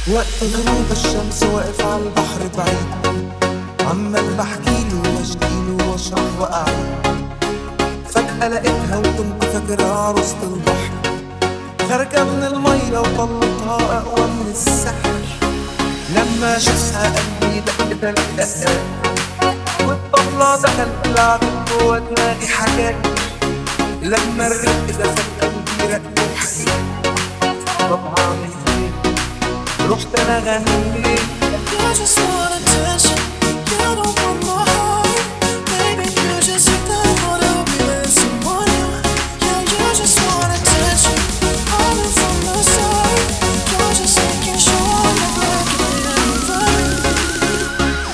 وقت غروب الشمس واقف على البحر بعيد عمال بحكيله واشكيله واشرح واعيد فجأة لقيتها وكنت فاكرها عروسة البحر خارجة من المية وطلتها أقوى من السحر لما شفتها قلبي دق دق دق والطبلة دخل طلعت جوا دماغي حاجات لما الرق ده في قلبي رق وحسيت طب هعمل ايه رحت انا غنيت You just want attention. You don't want my heart. Baby, you just hit that wanna be with someone new. Yeah, you just want attention. All in from the start. You're just making sure I'm not breaking anything.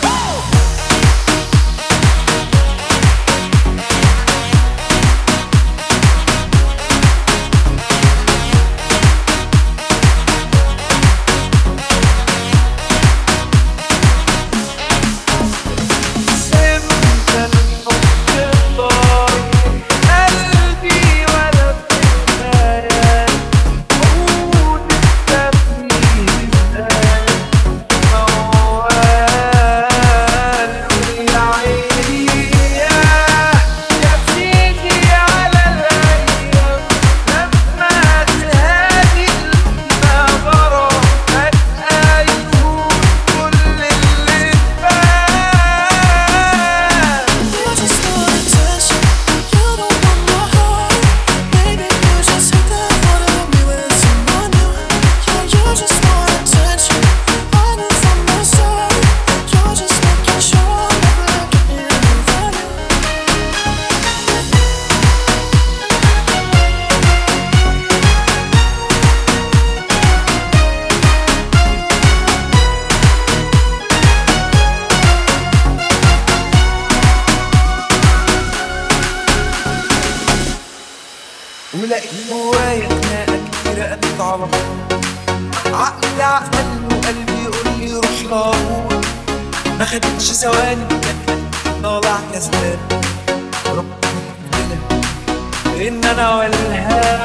امتى الحب ضاع قلبي ولا في الخيال عود التفكير قال موال ويا عيني يا سيدي على الايام لما تهادي النظرة فجأة يهون كل اللي فات You just want attention. You don't want my heart. Baby, you just hit that wanna be with someone new. Yeah, you just want attention. I knew from the start. You're just making sure I'm not breaking anything. ولقيت جوايا خناقة كتيرة قلت على طول عقلي عقل وقلبي يقول لي روح لاهور ما خدتش ثواني كان قلبي طالع كسبان رحت مقتنع ان انا والها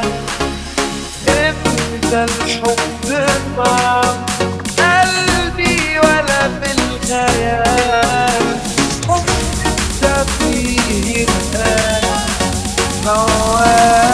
امتى الحب طعم قلبي ولا بالخيال حب فيه موال